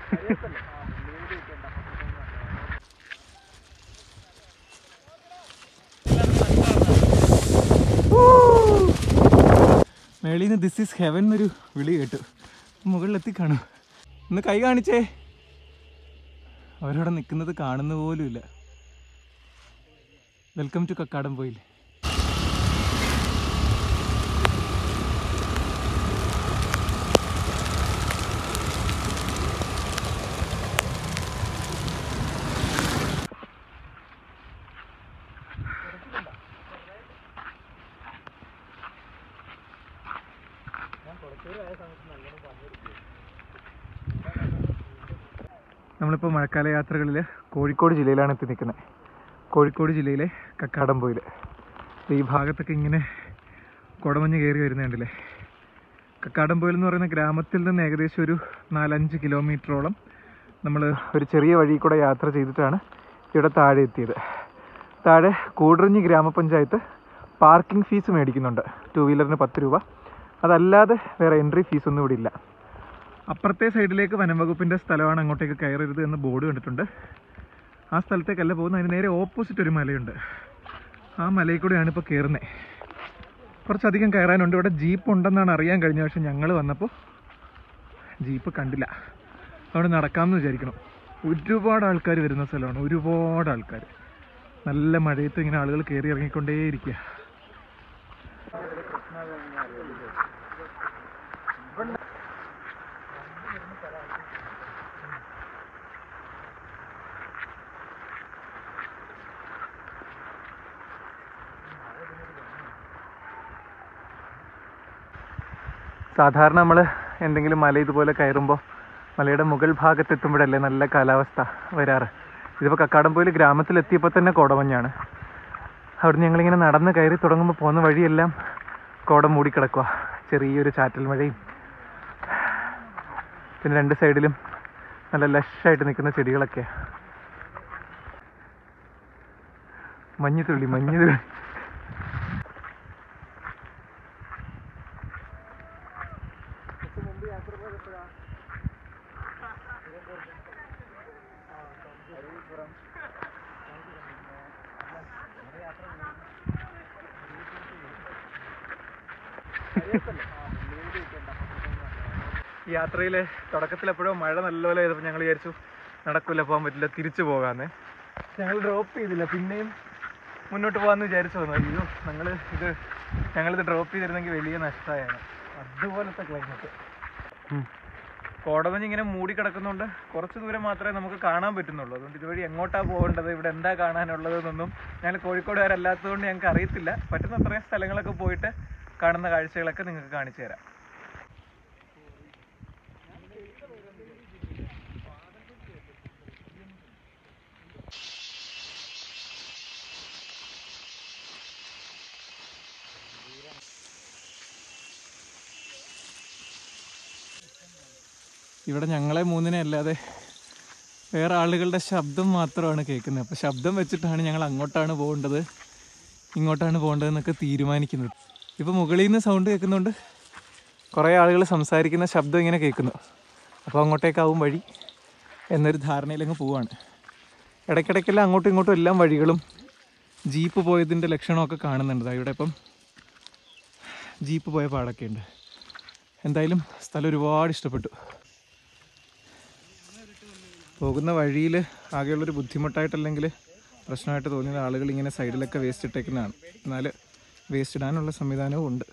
മേളിൽ നിന്ന് this is heaven എന്നൊരു വിളി കേട്ടു മുകളിലെത്തി കാണും ഒന്ന് കൈ കാണിച്ചേ അവരവിടെ നിൽക്കുന്നത് കാണുന്ന പോലുമില്ല വെൽക്കം ടു കക്കാടം പോയില്ലേ നമ്മളിപ്പോൾ മഴക്കാല യാത്രകളിൽ കോഴിക്കോട് ജില്ലയിലാണ് എത്തി നിൽക്കുന്നത് കോഴിക്കോട് ജില്ലയിലെ കക്കാടംപോയിൽ ഈ ഭാഗത്തൊക്കെ ഇങ്ങനെ കുടമഞ്ഞ് കയറി വരുന്നുണ്ടല്ലേ കക്കാടംപോയിൽ എന്ന് പറയുന്ന ഗ്രാമത്തിൽ നിന്ന് ഏകദേശം ഒരു നാലഞ്ച് കിലോമീറ്ററോളം നമ്മൾ ഒരു ചെറിയ വഴി കൂടെ യാത്ര ചെയ്തിട്ടാണ് ഇവിടെ താഴെ എത്തിയത് താഴെ കൂടറഞ്ഞി ഗ്രാമപഞ്ചായത്ത് പാർക്കിംഗ് ഫീസ് മേടിക്കുന്നുണ്ട് ടു വീലറിന് പത്ത് രൂപ അതല്ലാതെ വേറെ എൻട്രി ഫീസൊന്നും ഇവിടെ ഇല്ല അപ്പുറത്തെ സൈഡിലേക്ക് വനം വകുപ്പിൻ്റെ സ്ഥലമാണ് അങ്ങോട്ടേക്ക് കയറരുത് എന്ന് ബോർഡ് കണ്ടിട്ടുണ്ട് ആ സ്ഥലത്തേക്കല്ല പോകുന്നത് അതിന് നേരെ ഓപ്പോസിറ്റ് ഒരു മലയുണ്ട് ആ മലയിൽ കൂടെയാണ് ഇപ്പോൾ കയറുന്നത് കുറച്ചധികം കയറാനുണ്ട് ഇവിടെ ജീപ്പ് ഉണ്ടെന്നാണ് അറിയാൻ കഴിഞ്ഞ പക്ഷെ ഞങ്ങൾ വന്നപ്പോൾ ജീപ്പ് കണ്ടില്ല അവിടെ നടക്കാമെന്ന് വിചാരിക്കണം ഒരുപാട് ആൾക്കാർ വരുന്ന സ്ഥലമാണ് ഒരുപാട് ആൾക്കാർ നല്ല മഴയത്ത് ഇങ്ങനെ ആളുകൾ കയറി ഇറങ്ങിക്കൊണ്ടേയിരിക്കുക സാധാരണ നമ്മൾ എന്തെങ്കിലും മല ഇതുപോലെ കയറുമ്പോൾ മലയുടെ മുകൾ ഭാഗത്തെത്തുമ്പോഴല്ലേ നല്ല കാലാവസ്ഥ വരാറ് ഇതിപ്പോൾ കക്കാടംപോയിൽ ഗ്രാമത്തിലെത്തിയപ്പോൾ തന്നെ കോടമഞ്ഞാണ് അവിടുന്ന് ഞങ്ങളിങ്ങനെ നടന്ന് കയറി തുടങ്ങുമ്പോൾ പോകുന്ന വഴിയെല്ലാം കോടം മൂടിക്കിടക്കുക ചെറിയൊരു ചാറ്റൽ മഴയും പിന്നെ രണ്ട് സൈഡിലും നല്ല ലഷായിട്ട് നിൽക്കുന്ന ചെടികളൊക്കെ മഞ്ഞുതുള്ളി മഞ്ഞുതുള്ളി യാത്രയിൽ തുടക്കത്തിൽ എപ്പോഴോ മഴ നല്ലപോലെ ചെയ്തപ്പോൾ ഞങ്ങൾ വിചാരിച്ചു നടക്കില്ല പോകാൻ പറ്റില്ല തിരിച്ചു പോകാന്ന് ഞങ്ങൾ ഡ്രോപ്പ് ചെയ്തില്ല പിന്നെയും മുന്നോട്ട് പോകാമെന്ന് വിചാരിച്ചു വന്നു അയ്യോ ഞങ്ങൾ ഇത് ഞങ്ങളിത് ഡ്രോപ്പ് ചെയ്തിരുന്നെങ്കിൽ വലിയ നഷ്ടമായാണ് അതുപോലത്തെ ക്ലൈമറ്റ് കോടമഞ്ഞ് ഇങ്ങനെ മൂടി കിടക്കുന്നതുകൊണ്ട് കുറച്ച് ദൂരം മാത്രമേ നമുക്ക് കാണാൻ പറ്റുന്നുള്ളൂ അതുകൊണ്ട് ഇതുവഴി എങ്ങോട്ടാ പോകേണ്ടത് ഇവിടെ എന്താ കാണാനുള്ളതെന്നൊന്നും ഞങ്ങൾ കോഴിക്കോടുകാരല്ലാത്തതുകൊണ്ട് ഞങ്ങൾക്ക് അറിയത്തില്ല പറ്റുന്ന അത്രയും സ്ഥലങ്ങളൊക്കെ പോയിട്ട് കാണുന്ന കാഴ്ചകളൊക്കെ നിങ്ങൾക്ക് കാണിച്ചു തരാം ഇവിടെ ഞങ്ങളെ മൂന്നിനെ അല്ലാതെ വേറെ ആളുകളുടെ ശബ്ദം മാത്രമാണ് കേൾക്കുന്നത് അപ്പോൾ ശബ്ദം വെച്ചിട്ടാണ് ഞങ്ങൾ അങ്ങോട്ടാണ് പോകേണ്ടത് ഇങ്ങോട്ടാണ് പോകേണ്ടതെന്നൊക്കെ തീരുമാനിക്കുന്നത് ഇപ്പോൾ മുകളിൽ നിന്ന് സൗണ്ട് കേൾക്കുന്നുണ്ട് കുറേ ആളുകൾ സംസാരിക്കുന്ന ശബ്ദം ഇങ്ങനെ കേൾക്കുന്നു അപ്പോൾ അങ്ങോട്ടേക്കാവും വഴി എന്നൊരു ധാരണയിലങ്ങ് പോവാണ് ഇടയ്ക്കിടയ്ക്കെല്ലാം അങ്ങോട്ടും ഇങ്ങോട്ടും എല്ലാം വഴികളും ജീപ്പ് പോയതിൻ്റെ ലക്ഷണമൊക്കെ കാണുന്നുണ്ട് ദാ ഇവിടെ ഇപ്പം ജീപ്പ് പോയ പാടൊക്കെ ഉണ്ട് എന്തായാലും സ്ഥലം ഒരുപാട് ഇഷ്ടപ്പെട്ടു പോകുന്ന വഴിയിൽ ആകെയുള്ളൊരു ബുദ്ധിമുട്ടായിട്ടല്ലെങ്കിൽ പ്രശ്നമായിട്ട് തോന്നിയത് ആളുകൾ ഇങ്ങനെ സൈഡിലൊക്കെ വേസ്റ്റ് ഇട്ടേക്കുന്നതാണ് എന്നാൽ വേസ്റ്റ് ഇടാനുള്ള സംവിധാനവും ഉണ്ട്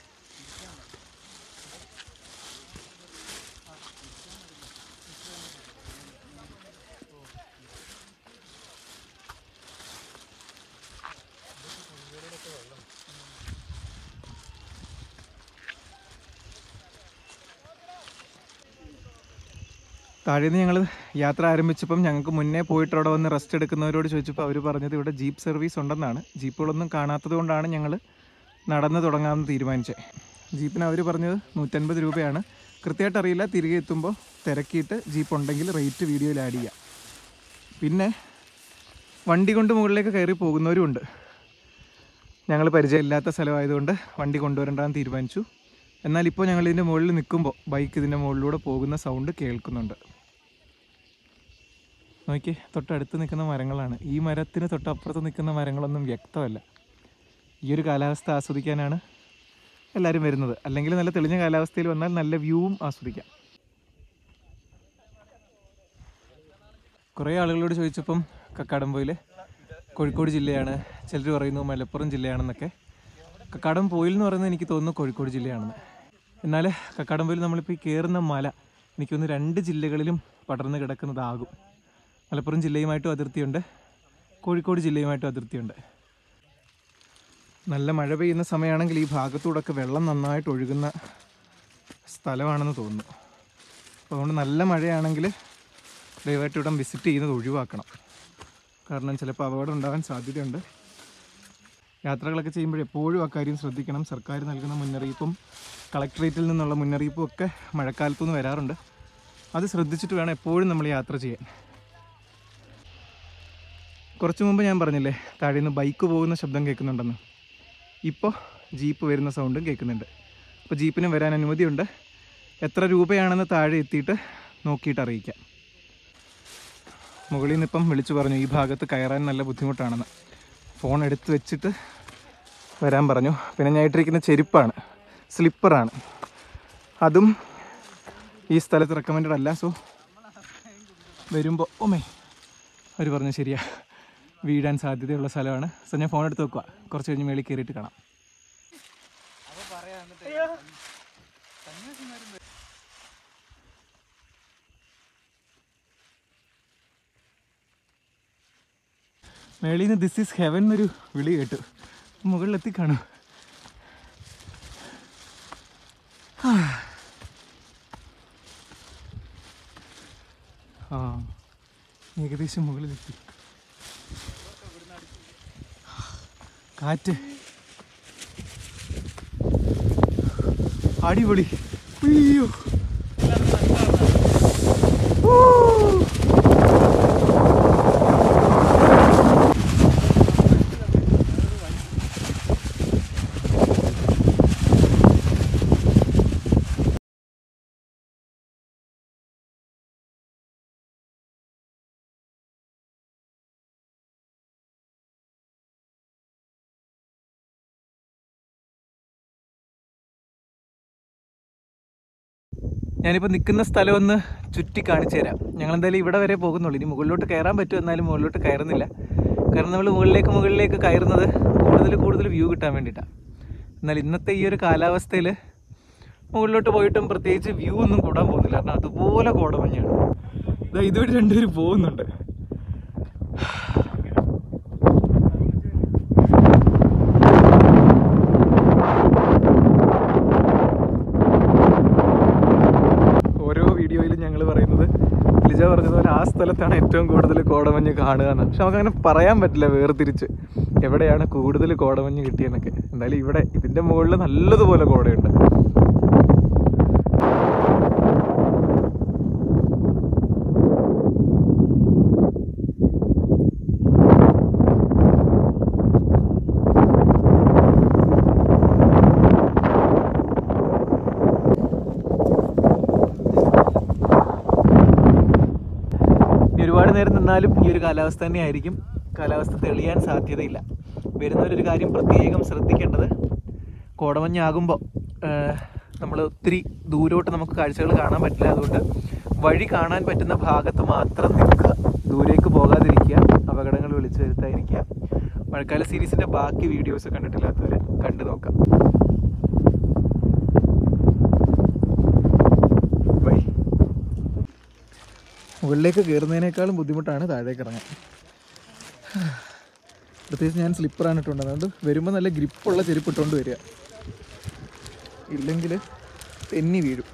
താഴേന്ന് ഞങ്ങൾ യാത്ര ആരംഭിച്ചപ്പം ഞങ്ങൾക്ക് മുന്നേ പോയിട്ട് അവിടെ വന്ന് റെസ്റ്റ് എടുക്കുന്നവരോട് ചോദിച്ചപ്പോൾ അവർ പറഞ്ഞത് ഇവിടെ ജീപ്പ് സർവീസ് ഉണ്ടെന്നാണ് ജീപ്പുകളൊന്നും കാണാത്തത് കൊണ്ടാണ് ഞങ്ങൾ നടന്ന് തുടങ്ങാമെന്ന് തീരുമാനിച്ചത് ജീപ്പിന് അവർ പറഞ്ഞത് നൂറ്റൻപത് രൂപയാണ് കൃത്യമായിട്ട് അറിയില്ല തിരികെ എത്തുമ്പോൾ തിരക്കിയിട്ട് ജീപ്പ് ഉണ്ടെങ്കിൽ റേറ്റ് വീഡിയോയിൽ ആഡ് ചെയ്യാം പിന്നെ വണ്ടി കൊണ്ട് മുകളിലേക്ക് കയറി പോകുന്നവരും ഉണ്ട് ഞങ്ങൾ പരിചയമില്ലാത്ത സ്ഥലമായതുകൊണ്ട് വണ്ടി കൊണ്ടുവരണ്ടെന്ന് തീരുമാനിച്ചു എന്നാൽ ഇപ്പോൾ ഞങ്ങൾ ഇതിൻ്റെ മുകളിൽ നിൽക്കുമ്പോൾ ബൈക്ക് ഇതിൻ്റെ മുകളിലൂടെ പോകുന്ന സൗണ്ട് കേൾക്കുന്നുണ്ട് നോക്കി തൊട്ടടുത്ത് നിൽക്കുന്ന മരങ്ങളാണ് ഈ മരത്തിന് തൊട്ടപ്പുറത്ത് നിൽക്കുന്ന മരങ്ങളൊന്നും വ്യക്തമല്ല ഈ ഒരു കാലാവസ്ഥ ആസ്വദിക്കാനാണ് എല്ലാവരും വരുന്നത് അല്ലെങ്കിൽ നല്ല തെളിഞ്ഞ കാലാവസ്ഥയിൽ വന്നാൽ നല്ല വ്യൂവും ആസ്വദിക്കാം കുറേ ആളുകളോട് ചോദിച്ചപ്പം കക്കാടംപോയിൽ കോഴിക്കോട് ജില്ലയാണ് ചിലർ പറയുന്നു മലപ്പുറം ജില്ലയാണെന്നൊക്കെ കക്കാടംപോയിൽ എന്ന് പറയുന്നത് എനിക്ക് തോന്നുന്നു കോഴിക്കോട് ജില്ലയാണെന്ന് എന്നാൽ കക്കാടംപോയിൽ നമ്മളിപ്പോൾ ഈ കയറുന്ന മല എനിക്ക് തോന്നുന്നു രണ്ട് ജില്ലകളിലും പടർന്ന് കിടക്കുന്നതാകും മലപ്പുറം ജില്ലയുമായിട്ടും അതിർത്തിയുണ്ട് കോഴിക്കോട് ജില്ലയുമായിട്ടും അതിർത്തിയുണ്ട് നല്ല മഴ പെയ്യുന്ന സമയമാണെങ്കിൽ ഈ ഭാഗത്തൂടെയൊക്കെ വെള്ളം നന്നായിട്ട് ഒഴുകുന്ന സ്ഥലമാണെന്ന് തോന്നുന്നു അപ്പോൾ അതുകൊണ്ട് നല്ല മഴയാണെങ്കിൽ ദയവായിട്ട് ഇവിടം വിസിറ്റ് ചെയ്യുന്നത് ഒഴിവാക്കണം കാരണം ചിലപ്പോൾ അപകടം ഉണ്ടാകാൻ സാധ്യതയുണ്ട് യാത്രകളൊക്കെ ചെയ്യുമ്പോൾ എപ്പോഴും ആ കാര്യം ശ്രദ്ധിക്കണം സർക്കാർ നൽകുന്ന മുന്നറിയിപ്പും കളക്ടറേറ്റിൽ നിന്നുള്ള മുന്നറിയിപ്പും ഒക്കെ മഴക്കാലത്തുനിന്ന് വരാറുണ്ട് അത് ശ്രദ്ധിച്ചിട്ട് വേണം എപ്പോഴും നമ്മൾ യാത്ര ചെയ്യാൻ കുറച്ച് മുമ്പ് ഞാൻ പറഞ്ഞില്ലേ താഴെ നിന്ന് ബൈക്ക് പോകുന്ന ശബ്ദം കേൾക്കുന്നുണ്ടെന്ന് ഇപ്പോൾ ജീപ്പ് വരുന്ന സൗണ്ടും കേൾക്കുന്നുണ്ട് അപ്പോൾ ജീപ്പിന് വരാൻ അനുമതിയുണ്ട് എത്ര രൂപയാണെന്ന് താഴെ എത്തിയിട്ട് നോക്കിയിട്ട് അറിയിക്കാം മുകളിൽ നിന്ന് ഇപ്പം വിളിച്ചു പറഞ്ഞു ഈ ഭാഗത്ത് കയറാൻ നല്ല ബുദ്ധിമുട്ടാണെന്ന് ഫോൺ എടുത്ത് വെച്ചിട്ട് വരാൻ പറഞ്ഞു പിന്നെ ഞാൻ ഇട്ടിരിക്കുന്ന ചെരുപ്പാണ് സ്ലിപ്പറാണ് അതും ഈ സ്ഥലത്ത് റെക്കമെൻഡഡ് അല്ല സോ വരുമ്പോൾ ഓമേ അവർ പറഞ്ഞു ശരിയാ വീഴാൻ സാധ്യതയുള്ള സ്ഥലമാണ് സോ ഞാൻ ഫോൺ എടുത്ത് വെക്കുക കുറച്ച് കഴിഞ്ഞ് മേളിൽ കയറിയിട്ട് കാണാം മേളിൽ നിന്ന് ദിസ് ഈസ് ഹെവൻ എന്നൊരു വിളി കേട്ടു മുകളിലെത്തി കാണും ആ ഏകദേശം മുകളിലെത്തി കാറ്റ് അടിപൊളി അയ്യോ ഊ. ഞാനിപ്പോൾ നിൽക്കുന്ന സ്ഥലം ഒന്ന് ചുറ്റി കാണിച്ചു തരാം ഞങ്ങൾ എന്തായാലും ഇവിടെ വരെ പോകുന്നുള്ളൂ ഇനി മുകളിലോട്ട് കയറാൻ പറ്റും എന്നാലും മുകളിലോട്ട് കയറുന്നില്ല കാരണം നമ്മൾ മുകളിലേക്ക് മുകളിലേക്ക് കയറുന്നത് കൂടുതൽ കൂടുതൽ വ്യൂ കിട്ടാൻ വേണ്ടിയിട്ടാണ് എന്നാൽ ഇന്നത്തെ ഈ ഒരു കാലാവസ്ഥയിൽ മുകളിലോട്ട് പോയിട്ടും പ്രത്യേകിച്ച് വ്യൂ ഒന്നും കൂടാൻ പോകുന്നില്ല കാരണം അതുപോലെ കോടമഞ്ഞാണ് ഇതാ ഇതുവഴി രണ്ടുപേരും പോകുന്നുണ്ട് ഓരോ വീഡിയോയിലും ഞങ്ങൾ പറയുന്നത് ലിജ പറഞ്ഞതുപോലെ ആ സ്ഥലത്താണ് ഏറ്റവും കൂടുതൽ കോടമഞ്ഞ് കാണുക എന്ന് പക്ഷെ നമുക്കങ്ങനെ പറയാൻ പറ്റില്ല വേർതിരിച്ച് എവിടെയാണ് കൂടുതൽ കോടമഞ്ഞ് കിട്ടിയെന്നൊക്കെ എന്തായാലും ഇവിടെ ഇതിൻ്റെ മുകളിൽ നല്ലതുപോലെ കോടയുണ്ട് ഇനി ഒരുപാട് നേരം നിന്നാലും ഈ ഒരു കാലാവസ്ഥ തന്നെയായിരിക്കും കാലാവസ്ഥ തെളിയാൻ സാധ്യതയില്ല വരുന്നവരൊരു കാര്യം പ്രത്യേകം ശ്രദ്ധിക്കേണ്ടത് കോടമഞ്ഞാകുമ്പോൾ നമ്മൾ ഒത്തിരി ദൂരോട്ട് നമുക്ക് കാഴ്ചകൾ കാണാൻ പറ്റില്ല അതുകൊണ്ട് വഴി കാണാൻ പറ്റുന്ന ഭാഗത്ത് മാത്രം നിൽക്കുക ദൂരേക്ക് പോകാതിരിക്കുക അപകടങ്ങൾ വിളിച്ചു വരുത്താതിരിക്കുക മഴക്കാല സീരീസിൻ്റെ ബാക്കി വീഡിയോസ് കണ്ടിട്ടില്ലാത്തവർ കണ്ടു നോക്കാം ബൈ മുകളിലേക്ക് കയറുന്നതിനേക്കാളും ബുദ്ധിമുട്ടാണ് താഴേക്ക് ഇറങ്ങാൻ പ്രത്യേകിച്ച് ഞാൻ സ്ലിപ്പറാണ് ഇട്ടുകൊണ്ട് അതുകൊണ്ട് വരുമ്പോൾ നല്ല ഗ്രിപ്പുള്ള ചെരുപ്പ് ഇട്ടുകൊണ്ട് വരിക ഇല്ലെങ്കിൽ തെന്നി വീഴും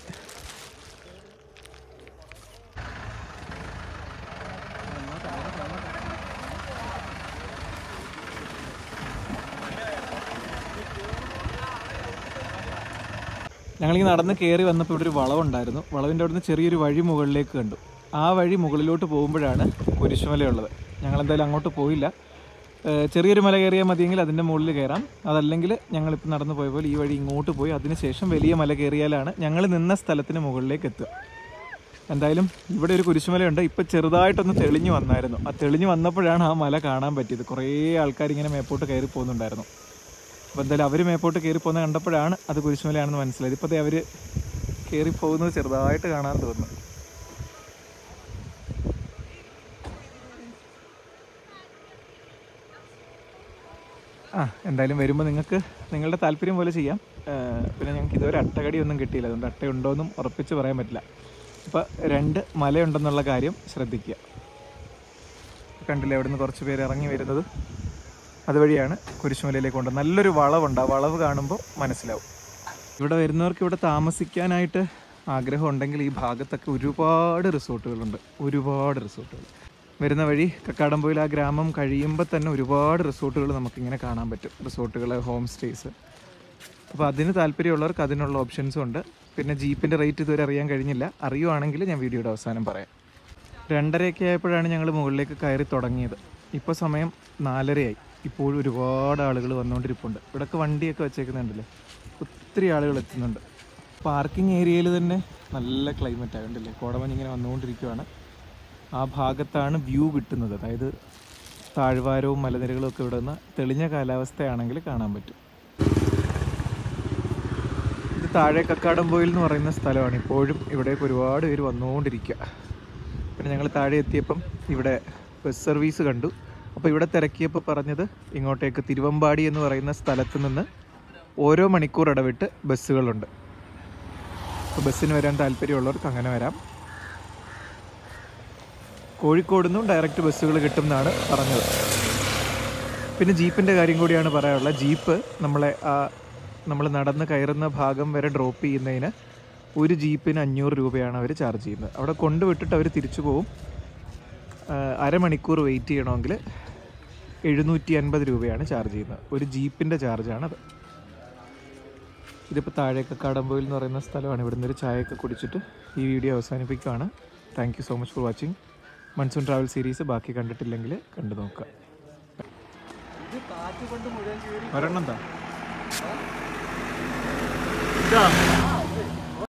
ഞങ്ങളിങ്ങനെ നടന്ന് കയറി വന്നപ്പോൾ ഇവിടെ ഒരു വളവുണ്ടായിരുന്നു വളവിൻ്റെ അവിടുന്ന് ചെറിയൊരു വഴി മുകളിലേക്ക് കണ്ടു ആ വഴി മുകളിലോട്ട് പോകുമ്പോഴാണ് കുരിശുമലയുള്ളത് ഞങ്ങൾ എന്തായാലും അങ്ങോട്ട് പോയില്ല ഏഹ് ചെറിയൊരു മല കയറിയാൽ മതിയെങ്കിൽ അതിൻ്റെ മുകളിൽ കയറാം അതല്ലെങ്കിൽ ഞങ്ങളിപ്പോൾ നടന്നു പോയ പോലെ ഈ വഴി ഇങ്ങോട്ട് പോയി അതിനുശേഷം വലിയ മല കയറിയാലാണ് ഞങ്ങൾ നിന്ന സ്ഥലത്തിന് മുകളിലേക്ക് എത്തുക എന്തായാലും ഇവിടെ ഒരു കുരിശുമലയുണ്ട് ഇപ്പം ചെറുതായിട്ടൊന്ന് തെളിഞ്ഞു വന്നായിരുന്നു ആ തെളിഞ്ഞു വന്നപ്പോഴാണ് ആ മല കാണാൻ പറ്റിയത് കുറേ ആൾക്കാർ ഇങ്ങനെ മേപ്പോട്ട് കയറി പോകുന്നുണ്ടായിരുന്നു അപ്പോൾ എന്തായാലും അവർ മേപ്പോട്ട് കയറി പോകുന്നത് കണ്ടപ്പോഴാണ് അത് കുരിശുമലയാണെന്ന് മനസ്സിലായത് ഇപ്പോൾ അവർ കയറി പോകുന്നത് ചെറുതായിട്ട് കാണാൻ തോന്നുന്നു ആ എന്തായാലും വരുമ്പോൾ നിങ്ങൾക്ക് നിങ്ങളുടെ താല്പര്യം പോലെ ചെയ്യാം ആ, പിന്നെ ഞങ്ങൾക്ക് ഇതുവരെ അട്ടകടി ഒന്നും കിട്ടിയില്ല അതുകൊണ്ട് അട്ടയുണ്ടോയെന്നും ഉറപ്പിച്ച് പറയാൻ പറ്റില്ല അപ്പോൾ രണ്ട് മലയുണ്ടെന്നുള്ള കാര്യം ശ്രദ്ധിക്കുക കണ്ടില്ലേ അവിടെ നിന്ന് കുറച്ച് പേര് ഇറങ്ങി വരുന്നത് അതുവഴിയാണ് കുരിശുമലയിലേക്ക് കൊണ്ട് നല്ലൊരു വളവുണ്ട് ആ വളവ് കാണുമ്പോൾ മനസ്സിലാവും ഇവിടെ വരുന്നവർക്ക് ഇവിടെ താമസിക്കാനായിട്ട് ആഗ്രഹം ഉണ്ടെങ്കിൽ ഈ ഭാഗത്തൊക്കെ ഒരുപാട് റിസോർട്ടുകളുണ്ട് ഒരുപാട് റിസോർട്ടുകൾ വരുന്ന വഴി കക്കാടംപൊയിൽ ആ ഗ്രാമം കഴിയുമ്പോൾ തന്നെ ഒരുപാട് റിസോർട്ടുകൾ നമുക്കിങ്ങനെ കാണാൻ പറ്റും റിസോർട്ടുകൾ ഹോം സ്റ്റേസ് അപ്പോൾ അതിന് താല്പര്യമുള്ളവർക്ക് അതിനുള്ള ഓപ്ഷൻസും ഉണ്ട് പിന്നെ ജീപ്പിൻ്റെ റേറ്റ് ഇതുവരെ അറിയാൻ കഴിഞ്ഞില്ല അറിയുവാണെങ്കിൽ ഞാൻ വീഡിയോയുടെ അവസാനം പറയാം രണ്ടരയൊക്കെ ആയപ്പോഴാണ് ഞങ്ങൾ മുകളിലേക്ക് കയറി തുടങ്ങിയത് ഇപ്പോൾ സമയം നാലരയായി ഇപ്പോഴും ഒരുപാട് ആളുകൾ വന്നുകൊണ്ടിരിപ്പുണ്ട് ഇവിടെയൊക്കെ വണ്ടിയൊക്കെ വെച്ചേക്കുന്നുണ്ടല്ലേ ഒത്തിരി ആളുകൾ എത്തുന്നുണ്ട് പാർക്കിംഗ് ഏരിയയിൽ തന്നെ നല്ല ക്ലൈമറ്റ് ആയതുകൊണ്ടല്ലേ കോടമഞ്ഞ് ഇങ്ങനെ വന്നുകൊണ്ടിരിക്കുവാണ് ആ ഭാഗത്താണ് വ്യൂ കിട്ടുന്നത് അതായത് താഴ്വാരവും മലനിരകളും ഒക്കെ ഇവിടെ നിന്ന് തെളിഞ്ഞ കാലാവസ്ഥയാണെങ്കിൽ കാണാൻ പറ്റും ഇത് താഴെ കക്കാടംപോയിൽ എന്ന് പറയുന്ന സ്ഥലമാണ് ഇപ്പോഴും ഇവിടേക്ക് ഒരുപാട് പേര് വന്നുകൊണ്ടിരിക്കുക പിന്നെ ഞങ്ങൾ താഴെ എത്തിയപ്പം ഇവിടെ ബസ് സർവീസ് കണ്ടു അപ്പോൾ ഇവിടെ തിരക്കിയപ്പോൾ പറഞ്ഞത് ഇങ്ങോട്ടേക്ക് തിരുവമ്പാടി എന്ന് പറയുന്ന സ്ഥലത്ത് നിന്ന് ഓരോ മണിക്കൂർ ഇടവിട്ട് ബസ്സുകളുണ്ട് അപ്പോൾ ബസ്സിന് വരാൻ താല്പര്യമുള്ളവർക്ക് അങ്ങനെ വരാം കോഴിക്കോട് നിന്നും ഡയറക്റ്റ് ബസ്സുകൾ കിട്ടും എന്നാണ് പറഞ്ഞത് പിന്നെ ജീപ്പിൻ്റെ കാര്യം കൂടിയാണ് പറയാനുള്ളത് ജീപ്പ് നമ്മളെ ആ നമ്മൾ നടന്ന് കയറുന്ന ഭാഗം വരെ ഡ്രോപ്പ് ചെയ്യുന്നതിന് ഒരു ജീപ്പിന് അഞ്ഞൂറ് രൂപയാണ് അവർ ചാർജ് ചെയ്യുന്നത് അവിടെ കൊണ്ടുവിട്ടിട്ട് അവർ തിരിച്ചു പോവും ആ, അരമണിക്കൂർ വെയിറ്റ് ചെയ്യണമെങ്കിൽ എഴുന്നൂറ്റി അൻപത് രൂപയാണ് ചാർജ് ചെയ്യുന്നത് ഒരു ജീപ്പിൻ്റെ ചാർജാണത് ഇതിപ്പോൾ താഴെ കക്കാടംപോയിൽ എന്ന് പറയുന്ന സ്ഥലമാണ് ഇവിടുന്ന് ഒരു ചായയൊക്കെ കുടിച്ചിട്ട് ഈ വീഡിയോ അവസാനിപ്പിക്കുകയാണ് thank you so much for watching monsoon travel series ബാക്കി കണ്ടിട്ടില്ലെങ്കിൽ കണ്ടു നോക്കുക ഒരെണ്ണം എന്താ